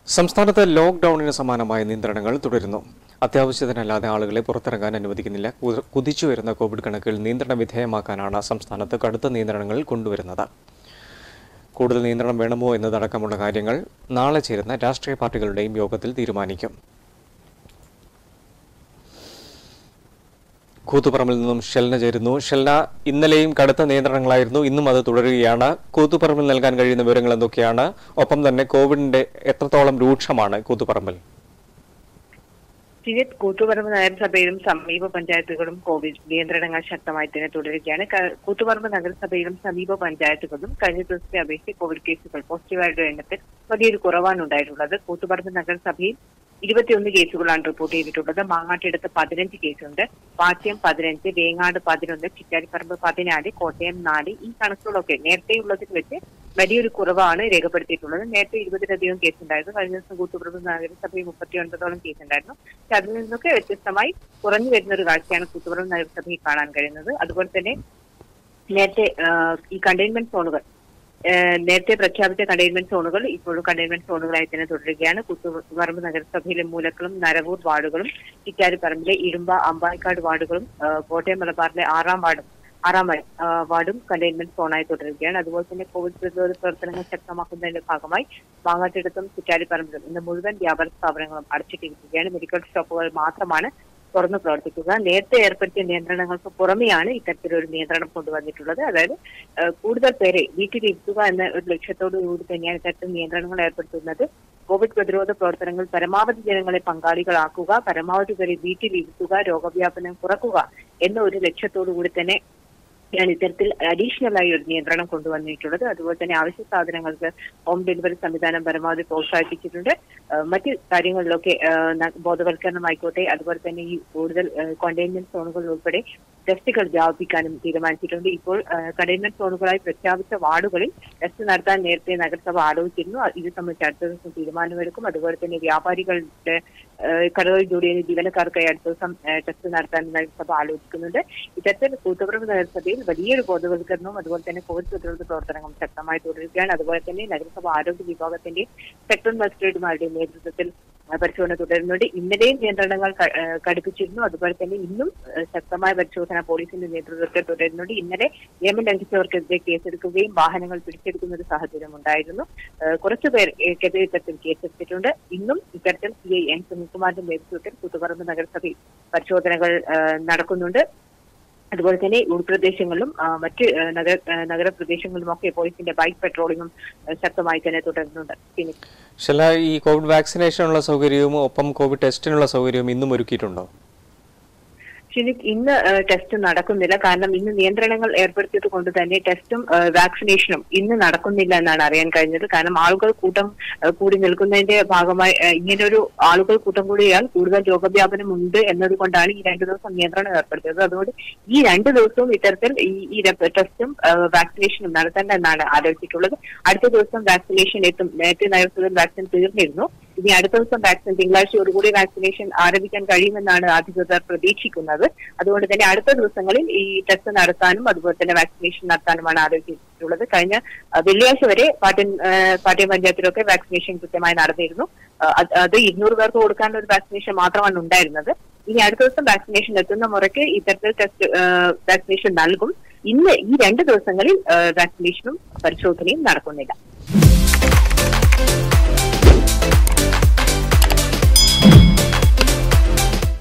സംസ്ഥാനത്ത് ലോക്ക്ഡൌണിന് സമാനമായ നിയന്ത്രണങ്ങൾ തുടരുന്നു അത്യാവശ്യത്തിനല്ലാതെ ആളുകളെ പുറത്തിറങ്ങാൻ അനുവദിക്കുന്നില്ല കുതി- കുതിച്ചുവരുന്ന കോവിഡ് കണക്കുകൾ നിയന്ത്രണ വിധേയമാക്കാനാണ് സംസ്ഥാനത്ത് കടുത്ത നിയന്ത്രണങ്ങൾ കൊണ്ടുവരുന്നത് കൂടുതൽ നിയന്ത്രണം വേണമോ എന്നതടക്കമുള്ള കാര്യങ്ങൾ നാളെ ചേരുന്ന രാഷ്ട്രീയ പാർട്ടികളുടെയും യോഗത്തിൽ തീരുമാനിക്കും കൂത്തുപറമ്പിൽ നിന്നും ഷെൽന ചേരുന്നു ഷെൽന ഇന്നലെയും കടുത്ത നിയന്ത്രണങ്ങളായിരുന്നു ഇന്നും അത് തുടരുകയാണ് കൂത്തുപറമ്പിൽ നൽകാൻ കഴിയുന്ന വിവരങ്ങൾ എന്തൊക്കെയാണ് ഒപ്പം തന്നെ കോവിഡിന്റെ എത്രത്തോളം രൂക്ഷമാണ് കൂത്തുപറമ്പിൽ സിവിത് കൂത്തുപറമ്പ് നഗരസഭയിലും സമീപ പഞ്ചായത്തുകളും കോവിഡ് നിയന്ത്രണങ്ങൾ ശക്തമായി തന്നെ തുടരുകയാണ് ക- കൂത്തുപറമ്പ് നഗരസഭയിലും സമീപ പഞ്ചായത്തുകളും കഴിഞ്ഞ ദിവസത്തെ അപേക്ഷിച്ച് കോവിഡ് കേസുകൾ പോസിറ്റീവായിട്ടുള്ള എണ്ണത്തിൽ വലിയൊരു കുറവാണ് ഉണ്ടായിട്ടുള്ളത് കൂത്തുപറമ്പ് നഗരസഭയിൽ ഇരുപത്തിയൊന്ന് കേസുകളാണ് റിപ്പോർട്ട് ചെയ്തിട്ടുള്ളത് മാങ്ങാട്ടിടത്ത് പതിനഞ്ച് കേസുണ്ട് പാച്യം പതിനഞ്ച് വേങ്ങാട് പതിനൊന്ന് ചിറ്റാരിപ്പറമ്പ് പതിനാല് കോട്ടയം നാല് ഈ കണക്കുകളൊക്കെ നേരത്തെയുള്ളതിൽ വെച്ച് വലിയൊരു കുറവാണ് രേഖപ്പെടുത്തിയിട്ടുള്ളത് നേരത്തെ ഇരുപതിലധികം കേസുണ്ടായിരുന്നു കഴിഞ്ഞ ദിവസം കൂത്തുപറമ്പ് നഗരസഭയിൽ മുപ്പത്തിയൊൻപതോളം കേസുണ്ടായിരുന്നു പക്ഷെ അതിൽ നിന്നൊക്കെ വ്യത്യസ്തമായി കുറഞ്ഞു വരുന്ന ഒരു കാഴ്ചയാണ് കൂത്തുപറമ്പ് നഗരസഭയിൽ കാണാൻ കഴിയുന്നത് അതുപോലെ തന്നെ നേരത്തെ ആ, ഈ കണ്ടെയ്ൻമെന്റ് സോണുകൾ ആ, നേരത്തെ പ്രഖ്യാപിച്ച കണ്ടെയ്ൻമെന്റ് സോണുകൾ ഇപ്പോഴും കണ്ടെയ്ൻമെന്റ് സോണുകളായി തന്നെ തുടരുകയാണ് കൂത്തുപറമ്പ് നഗരസഭയിലെ മൂലക്കളും നരവൂർ വാർഡുകളും ചിറ്റാരിപ്പറമ്പിലെ ഇടുമ്പ അമ്പായിക്കാട് വാർഡുകളും ആ, കോട്ടയം മലബാറിലെ ആറാം വാർഡും ആറാം വാർഡ്, ആ, വാർഡും കണ്ടെയ്ൻമെന്റ് സോണായി തുടരുകയാണ് അതുപോലെ തന്നെ കോവിഡ് പ്രതിരോധ പ്രവർത്തനങ്ങൾ ശക്തമാക്കുന്നതിന്റെ ഭാഗമായി മാങ്ങാട്ടിടത്തും ചിറ്റാരിപ്പറമ്പിലും ഇന്ന് മുഴുവൻ വ്യാപാര സ്ഥാപനങ്ങളും അടച്ചിട്ടിരിക്കുകയാണ് മെഡിക്കൽ സ്റ്റോപ്പുകൾ മാത്രമാണ് തുറന്നു പ്രവർത്തിക്കുക നേരത്തെ ഏർപ്പെടുത്തിയ നിയന്ത്രണങ്ങൾക്ക് പുറമെയാണ് ഇത്തരത്തിലൊരു നിയന്ത്രണം കൊണ്ടുവന്നിട്ടുള്ളത് അതായത് ഏഹ് കൂടുതൽ പേരെ വീട്ടിലിരുത്തുക എന്ന ഒരു ലക്ഷ്യത്തോടു കൂടി തന്നെയാണ് ഇത്തരത്തിൽ നിയന്ത്രണങ്ങൾ ഏർപ്പെടുത്തുന്നത് കോവിഡ് പ്രതിരോധ പ്രവർത്തനങ്ങൾ പരമാവധി ജനങ്ങളെ പങ്കാളികളാക്കുക പരമാവധി പേരെ വീട്ടിലിരുത്തുക രോഗവ്യാപനം കുറക്കുക എന്ന ഒരു ലക്ഷ്യത്തോടു കൂടി തന്നെ ാണ് ഇത്തരത്തിൽ അഡീഷണൽ ആയി ഒരു നിയന്ത്രണം കൊണ്ടുവന്നിട്ടുള്ളത് അതുപോലെ തന്നെ അവശ്യ സാധനങ്ങൾക്ക് ഹോം ഡെലിവറി സംവിധാനം പരമാവധി പ്രോത്സാഹിപ്പിച്ചിട്ടുണ്ട് ഏഹ് മറ്റ് കാര്യങ്ങളിലൊക്കെ ഏഹ് ന- ബോധവൽക്കരണമായിക്കോട്ടെ അതുപോലെ തന്നെ ഈ കൂടുതൽ കണ്ടെയ്ൻമെന്റ് സോണുകൾ ഉൾപ്പെടെ ടെസ്റ്റുകൾ വ്യാപിപ്പിക്കാനും തീരുമാനിച്ചിട്ടുണ്ട് ഇപ്പോൾ കണ്ടെയ്ൻമെന്റ് സോണുകളായി പ്രഖ്യാപിച്ച വാർഡുകളിൽ ടെസ്റ്റ് നടത്താൻ നേരത്തെ നഗരസഭ ആലോചിച്ചിരുന്നു അത് ഇത് സംബന്ധിച്ച് അടുത്ത ദിവസം തീരുമാനമെടുക്കും അതുപോലെ തന്നെ വ്യാപാരികളുടെ ഏഹ് കടകളിൽ ജോലി ചെയ്യുന്ന ജീവനക്കാർക്കായി അടുത്ത ദിവസം ഏഹ് ടെസ്റ്റ് നടത്താൻ നഗരസഭ ആലോചിക്കുന്നുണ്ട് ഇത്തരത്തിൽ കൂത്തുപറമ്പ് നഗരസഭയിൽ വലിയൊരു ബോധവൽക്കരണവും അതുപോലെ തന്നെ കോവിഡ് പ്രതിരോധ പ്രവർത്തനങ്ങളും ശക്തമായി തുടരുകയാണ് അതുപോലെ തന്നെ നഗരസഭ ആരോഗ്യ വിഭാഗത്തിന്റെ സെക്ടർ മജിസ്ട്രേറ്റുമാരുടെയും നേതൃത്വത്തിൽ ആ, പരിശോധന തുടരുന്നുണ്ട് ഇന്നലെയും നിയന്ത്രണങ്ങൾ ക- ഏ, കടുപ്പിച്ചിരുന്നു അതുപോലെ തന്നെ ഇന്നും ഏ, ശക്തമായ പരിശോധന പോലീസിന്റെ നേതൃത്വത്തിൽ തുടരുന്നുണ്ട് ഇന്നലെ നിയമം ലംഘിച്ചവർക്കെതിരെ കേസെടുക്കുകയും വാഹനങ്ങൾ പിടിച്ചെടുക്കുന്ന ഒരു സാഹചര്യം ഉണ്ടായിരുന്നു ഏ, കുറച്ചുപേർ ഏക്കെതിരെ ഇത്തരത്തിൽ കേസെടുത്തിട്ടുണ്ട് ഇന്നും ഇത്തരത്തിൽ സി ഐ എൻ സുനിൽകുമാറിന്റെ നേതൃത്വത്തിൽ കൂത്തുപറമ്പ് നഗരസഭയിൽ പരിശോധനകൾ ഏ, നടക്കുന്നുണ്ട് അതുപോലെ തന്നെ ഉൾപ്രദേശങ്ങളിലും ആ, മറ്റ് ഏ, നഗര ഏ, നഗരപ്രദേശങ്ങളിലുമൊക്കെ പോലീസിന്റെ ബൈക്ക് പെട്രോളിങ്ങും ഏ, ശക്തമായി തന്നെ തുടരുന്നുണ്ട് പിന്നെ ഷെല ഈ കോവിഡ് വാക്സിനേഷനുള്ള സൗകര്യവും ഒപ്പം കോവിഡ് ടെസ്റ്റിനുള്ള സൗകര്യവും ഇന്നും ഒരുക്കിയിട്ടുണ്ടോ ഷിനിക് ഇന്ന് ഏഹ്, ടെസ്റ്റ് നടക്കുന്നില്ല കാരണം ഇന്ന് നിയന്ത്രണങ്ങൾ ഏർപ്പെടുത്തിയത് കൊണ്ട് തന്നെ ടെസ്റ്റും ഏഹ്, വാക്സിനേഷനും ഇന്ന് നടക്കുന്നില്ല എന്നാണ് അറിയാൻ കഴിഞ്ഞത് കാരണം ആളുകൾ കൂട്ടം ഏഹ്, കൂടി നിൽക്കുന്നതിന്റെ ഭാഗമായി ഏഹ്, ഇങ്ങനൊരു ആളുകൾ കൂട്ടം കൂടിയാൽ കൂടുതൽ രോഗവ്യാപനം ഉണ്ട് എന്നതുകൊണ്ടാണ് ഈ രണ്ടു ദിവസം നിയന്ത്രണം ഏർപ്പെടുത്തിയത് അതുകൊണ്ട് ഈ രണ്ടു ദിവസവും ഇത്തരത്തിൽ ഈ ഈ ര- ടെസ്റ്റും ഏഹ്, വാക്സിനേഷനും നടത്തേണ്ട എന്നാണ് ആലോചിച്ചിട്ടുള്ളത് അടുത്ത ദിവസം വാക്സിനേഷൻ എത്തും നേരത്തെ നഗരസഭയിൽ വാക്സിൻ തീർന്നിരുന്നു ഇനി അടുത്ത ദിവസം വാക്സിൻ തിങ്കളാഴ്ചയോടുകൂടി വാക്സിനേഷൻ ആരംഭിക്കാൻ കഴിയുമെന്നാണ് അധികൃതർ പ്രതീക്ഷിക്കുന്നത് അതുകൊണ്ട് തന്നെ അടുത്ത ദിവസങ്ങളിൽ ഈ ടെസ്റ്റ് നടത്താനും അതുപോലെ തന്നെ വാക്സിനേഷൻ നടത്താനുമാണ് ആലോചിച്ചിട്ടുള്ളത് കഴിഞ്ഞ അഹ്, വെള്ളിയാഴ്ച വരെ പാട്യം ഏഹ്, പാട്യം പഞ്ചായത്തിലൊക്കെ വാക്സിനേഷൻ കൃത്യമായി നടന്നിരുന്നു അഹ് അത് അത് ഇരുന്നൂറ് പേർക്ക് കൊടുക്കാനുള്ള ഒരു വാക്സിനേഷൻ മാത്രമാണ് ഉണ്ടായിരുന്നത് ഇനി അടുത്ത ദിവസം വാക്സിനേഷൻ എത്തുന്ന മുറയ്ക്ക് ഇത്തരത്തിൽ ടെസ്റ്റ് ഏഹ്, വാക്സിനേഷൻ നൽകും ഇന്ന് ഈ രണ്ട് ദിവസങ്ങളിൽ ഏഹ്, വാക്സിനേഷനും പരിശോധനയും നടക്കുന്നില്ല